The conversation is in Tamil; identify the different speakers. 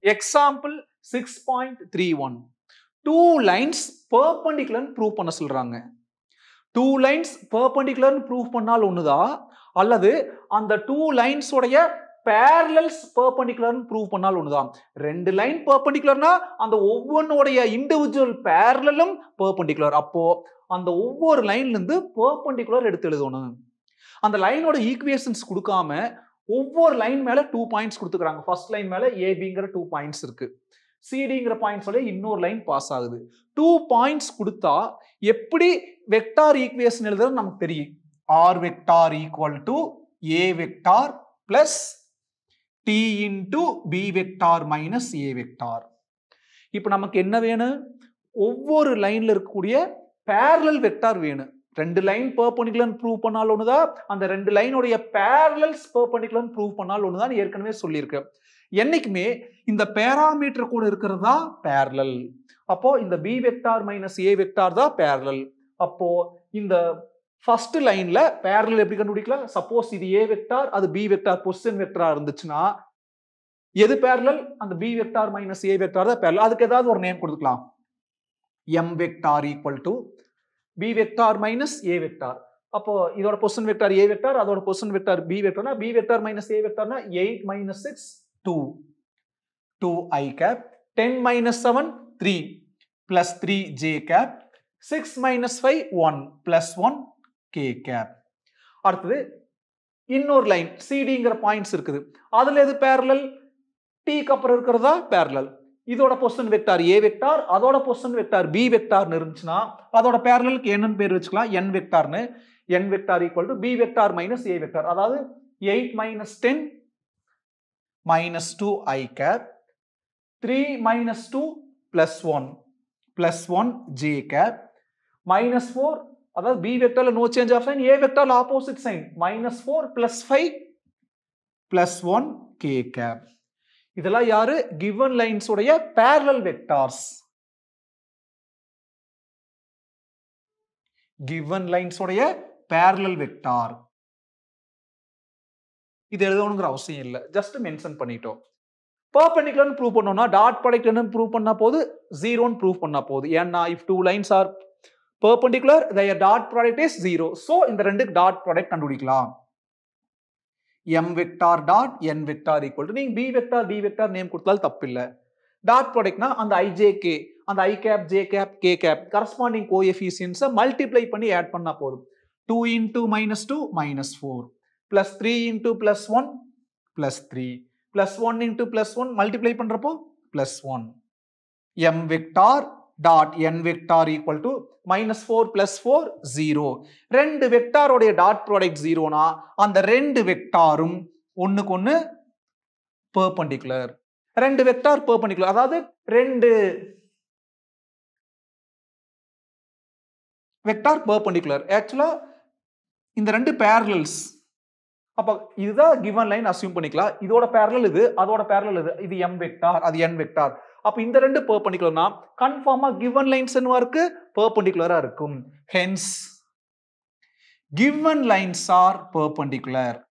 Speaker 1: example six point three one two lines perpendicular prove பண்ண சொல்றாங்க டூ லைன்ஸ் பர்பண்டிகுலர் ப்ரூவ் பண்ணால் ஒண்ணுதான் அல்லது அந்த டூ லைன்ஸோடைய பேரலல்ஸ் பர்பண்டிகுலர் ப்ரூவ் பண்ணால் ஒண்ணுதான் ரெண்டு லைன் பர்பண்டிகுலர்னா அந்த ஒவ்வொன்றுடைய இண்டிவிஜுவல் பேரலும் பர்பண்டிகுலர் அப்போ அந்த ஒவ்வொரு லைன்ல இருந்து பர்பண்டிகுலர் எடுத்து எழுதணும் அந்த லைனோட ஈக்குவேஷன்ஸ் கொடுக்காம ஒவ்வொரு லைன் மேல டூ பாயிண்ட்ஸ் கொடுத்துக்கிறாங்க ஃபர்ஸ்ட் லைன் மேல ஏபிங்கிற டூ பாயிண்ட்ஸ் இருக்கு சிடிங்கிற பாயிண்ட்ஸோட இன்னொரு லைன் பாஸ் ஆகுது டூ பாயிண்ட்ஸ் கொடுத்தா எப்படி வெக்டார் ஈக்குவேஷன் எழுதுறது நமக்கு தெரியும் R vector equal to A vector plus T into B vector minus A vector இப்போ நமக்கு என்ன வேணும் ஒவ்வொரு லைன்ல இருக்கக்கூடிய பேரலல் வெக்டார் வேணும் ரெண்டு லைன் பர்பண்டிகுலர் ப்ரூவ் பண்ணால் ஒண்ணுதான் அந்த ரெண்டு லைனுடைய பேரலல்ஸ் பர்பண்டிகுலர் ப்ரூவ் பண்ணால் ஒண்ணுதான் ஏற்கனவே சொல்லியிருக்கேன் என்னைக்குமே இந்த பேராமீட்டர் கூட இருக்கிறதா பேரலல் அப்போ இந்த B vector minus A vector தான் பேரலல் அப்போ இந்த ஃபர்ஸ்ட் லைன்ல பேரலல் எப்படி கண்டுபிடிக்கலாம் சப்போஸ் இது ஏ வெக்டார் அது பி வெக்டார் பொசிஷன் வெக்டரா இருந்துச்சுன்னா எது பேரலல் அந்த B vector minus A vector தான் பேரலல் அதுக்கு ஏதாவது ஒரு நேம் கொடுத்துக்கலாம் M vector equal to B vector minus A vector அப்போ இதோட பொசிஷன் வெக்டார் ஏ வெக்டார் அதோட பொசிஷன் வெக்டார் பி வெக்டார்னா பி வெக்டார் மைனஸ் ஏ வெக்டார்னா eight minus six two two I cap ten minus seven three plus three J cap six minus five one plus one K cap அடுத்தது இன்னொரு லைன் சிடிங்கிற பாயிண்ட்ஸ் இருக்குது அதுல எது பேரலல் டீக்கு அப்புறம் இருக்கிறதா பேரலல் இதோட பொசிஷன் வெக்டார் ஏ வெக்டார் அதோட பொசிஷன் வெக்டார் பி வெக்டார்னு இருந்துச்சுன்னா அதோட பேரலலுக்கு என்னன்னு பேர் வச்சுக்கலாம் என் வெக்டார்னு N vector equal to B vector minus A vector அதாவது eight minus ten minus two I cap three minus two plus one plus one J cap minus four அதாவது பி வெக்டர்ல no change of sign A வெக்டர்ல opposite sign minus four plus five plus one K cap இதெல்லாம் யாரு கிவன் லைன்ஸ் உடைய பேரலல் வெக்டார்ஸ் கிவன் லைன்ஸ் உடைய பேரலல் வெக்டார் இது எழுதணுங்கிற அவசியம் இல்லை ஜஸ்ட் மென்ஷன் பண்ணிட்டோம் பர்பெண்டிகுலர்னு ப்ரூவ் பண்ணோம்னா டாட் ப்ராடக்ட் என்ன ப்ரூவ் பண்ணா போது ஜீரோன்னு ப்ரூவ் பண்ணா போகுது ஏன்னா if two lines are perpendicular their dot product is zero so இந்த ரெண்டுக்கு டாட் ப்ராடக்ட் கண்டுபிடிக்கலாம் M vector dot N vector equal to நீங்க P vector P vector name கொடுத்தாலும் தப்பு இல்லை டாட் ப்ராடக்ட்னா அந்த ஐஜேகே அந்த I gap J cap K cap corresponding கோஎஃபிஷியன்ஸை மல்டிப்ளை பண்ணி ஆட் பண்ணா போதும் two into minus two minus four plus three into plus one plus three plus one into plus one multiply பண்றப்போ plus one M vector dot N vector equal to minus four plus four zero ரெண்டு வெக்டாரோடைய டாட் ப்ராடக்ட் ஜீரோனா அந்த ரெண்டு வெக்டாரும் ஒண்ணுக்கு ஒன்று பெர்பண்டிகுலர் ரெண்டு வெக்டார் பெர்பண்டிகுலர் அதாவது ரெண்டு வெக்டார் பெர்பண்டிகுலர் ஆக்சுவலா இந்த ரெண்டு பேரலல்ஸ் அப்போ இதுதான் கிவன் லைன் அசியூம் பண்ணிக்கலாம் இதோட பேரலல் இது அதோட பேரலல் இது இது எம் வெக்டார் அது என் வெக்டார் அப்ப இந்த ரெண்டு பெர்பண்டிகுலர்னா கன்ஃபார்மா கிவன் லைன்ஸ் என்னவா இருக்கு பெர்பண்டிகுலரா இருக்கும் hence given lines are perpendicular